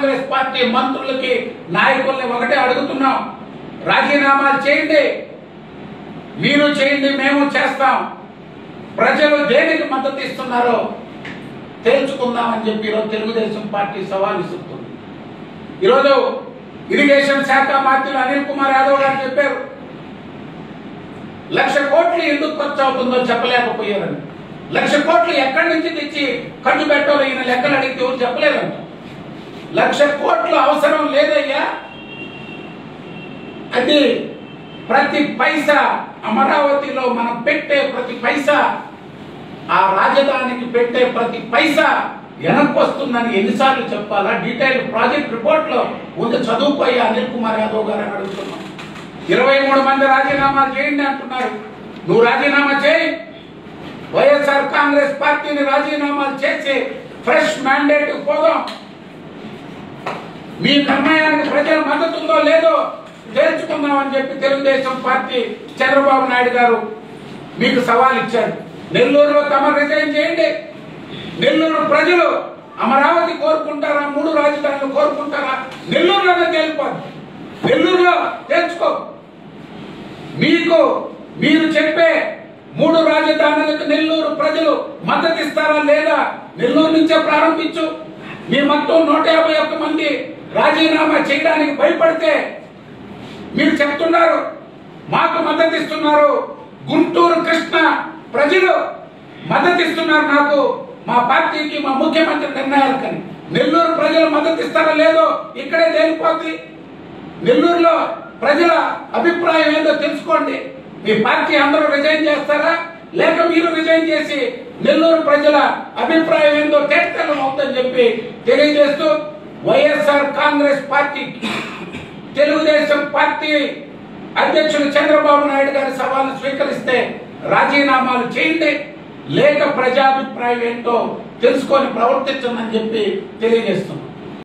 Congress party మంత్రులకి నాయకుల్ని ఒకటే అడుగుతున్నాం రాజీనామాలు చేయండి మీరు చేయండి మేము చేస్తాం ప్రజలు దేనికి మద్దతు ఇస్తున్నారో తేల్చుకుందామని చెప్పి ఈరోజు తెలుగుదేశం పార్టీ సవాల్ ఇస్తుంది ఈరోజు ఇరిగేషన్ శాఖ మంత్రులు అనిల్ కుమార్ యాదవ్ గారు చెప్పారు లక్ష కోట్లు ఎందుకు ఖర్చు అవుతుందో చెప్పలేకపోయారని లక్ష కోట్లు ఎక్కడి నుంచి తెచ్చి ఖర్చు పెట్టాలో ఈయన లెక్కలు అడిగితే ఎవరు చెప్పలేదంట లక్ష కోట్లు అవసరం లేదయ్యా అది ప్రతి పైసా అమరావతిలో మనం పెట్టే ప్రతి పైసా ఆ రాజధానికి పెట్టే ప్రతి పైసా వెనక్కి వస్తుందని ఎన్నిసార్లు చెప్పాలా డీటెయిల్ ప్రాజెక్ట్ రిపోర్ట్ లో ఉంది చదువుకోయి అనిల్ కుమార్ యాదవ్ గారు అని అడుగుతున్నాం ఇరవై మూడు మంది రాజీనామాలు చేయండి అంటున్నారు నువ్వు రాజీనామా చేయి వైఎస్ఆర్ కాంగ్రెస్ పార్టీని రాజీనామాలు చేసి ఫ్రెష్ మ్యాండేట్ పోదాం మీ నిర్ణయానికి ప్రజల మద్దతు ఉందో లేదో తేల్చుకుందామని చెప్పి తెలుగుదేశం పార్టీ చంద్రబాబు నాయుడు గారు మీకు సవాల్ ఇచ్చారు నెల్లూరులో తమ రిజైన్ చేయండి నెల్లూరు ప్రజలు అమరావతి కోరుకుంటారా మూడు రాజధానులు కోరుకుంటారా నెల్లూరులోనే తేలిపోదు నెల్లూరులో తేల్చుకో మీకు మీరు చెప్పే మూడు రాజధానులకు నెల్లూరు ప్రజలు మద్దతు ఇస్తారా లేదా నెల్లూరు నుంచే ప్రారంభించు మీ మొత్తం నూట యాభై ఒక్క మంది రాజీనామా చేయడానికి భయపడితే మీరు చెప్తున్నారు మాకు మద్దతు ఇస్తున్నారు గుంటూరు కృష్ణ ప్రజలు మద్దతు ఇస్తున్నారు నాకు మా పార్టీకి మా ముఖ్యమంత్రి నిర్ణయాలకని నెల్లూరు ప్రజలు మద్దతు ఇస్తారో లేదో ఇక్కడే తేలిపోతుంది నెల్లూరులో ప్రజల అభిప్రాయం ఏందో తెలుసుకోండి మీ పార్టీ అందరూ రిజైన్ చేస్తారా లేక మీరు రిజైన్ చేసి నెల్లూరు ప్రజల అభిప్రాయం ఏందో తేటతెల్లం అవుతుందని చెప్పి తెలియజేస్తూ YSR Congress party Telugu Desam party అధ్యక్షుడు చంద్రబాబు నాయుడు గారి సవాలు స్వీకరిస్తే రాజీనామాలు చేయండి లేక ప్రజాభిప్రాయం ఏంటో తెలుసుకొని ప్రవర్తించమని చెప్పి తెలియజేస్తున్నాం